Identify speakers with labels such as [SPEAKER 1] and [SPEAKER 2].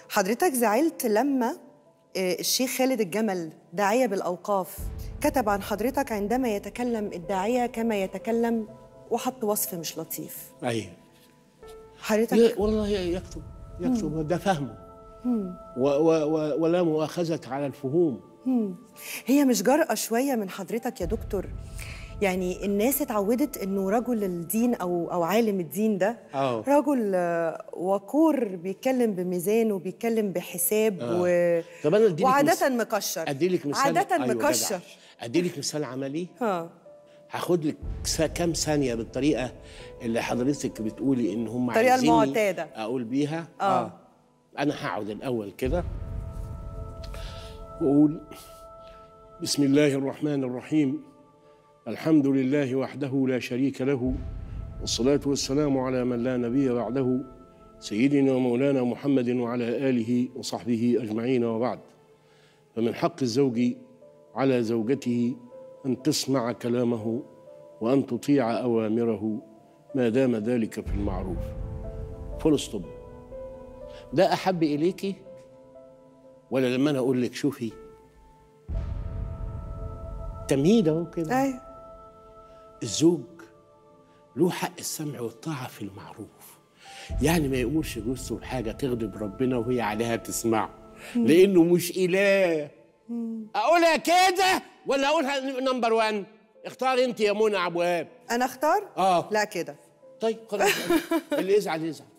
[SPEAKER 1] حضرتك زعلت لما آه، الشيخ خالد الجمل داعية بالأوقاف كتب عن حضرتك عندما يتكلم الداعية كما يتكلم وحط وصف مش لطيف
[SPEAKER 2] ايوه
[SPEAKER 1] حضرتك
[SPEAKER 2] ي- والله يكتب يكتب ده فهمه و و و ولا مؤاخذة على الفهوم
[SPEAKER 1] هي مش جرأة شوية من حضرتك يا دكتور يعني الناس اتعودت انه رجل الدين او او عالم الدين ده
[SPEAKER 2] آه.
[SPEAKER 1] رجل آه، وقور بيتكلم بميزان وبيتكلم بحساب و...
[SPEAKER 2] طب أنا أديلك
[SPEAKER 1] وعادة
[SPEAKER 2] مس-
[SPEAKER 1] مكشر
[SPEAKER 2] اديلك مثال
[SPEAKER 1] عادة
[SPEAKER 2] أيوة جدع.
[SPEAKER 1] مكشر
[SPEAKER 2] اديلك مثال عملي
[SPEAKER 1] ها
[SPEAKER 2] هاخد لك س- كام ثانيه بالطريقه اللي حضرتك بتقولي ان هم
[SPEAKER 1] الطريقة
[SPEAKER 2] عايزيني
[SPEAKER 1] المعتادة.
[SPEAKER 2] اقول بيها
[SPEAKER 1] آه.
[SPEAKER 2] انا هقعد الاول كده واقول بسم الله الرحمن الرحيم الحمد لله وحده لا شريك له والصلاه والسلام على من لا نبي بعده سيدنا ومولانا محمد وعلى اله وصحبه اجمعين وبعد فمن حق الزوج على زوجته ان تسمع كلامه وان تطيع اوامره ما دام ذلك في المعروف فول ستوب ده احب اليكي ولا لما انا اقول لك شوفي تمهيد اهو كده
[SPEAKER 1] ايوه
[SPEAKER 2] الزوج له حق السمع والطاعة في المعروف يعني ما يقولش جوزته بحاجة تغضب ربنا وهي عليها تسمعه لأنه مش إله أقولها كده ولا أقولها نمبر وان اختار أنت يا منى عبد الوهاب
[SPEAKER 1] انا اختار
[SPEAKER 2] آه.
[SPEAKER 1] لا كده
[SPEAKER 2] طيب خلاص اللي يزعل يزعل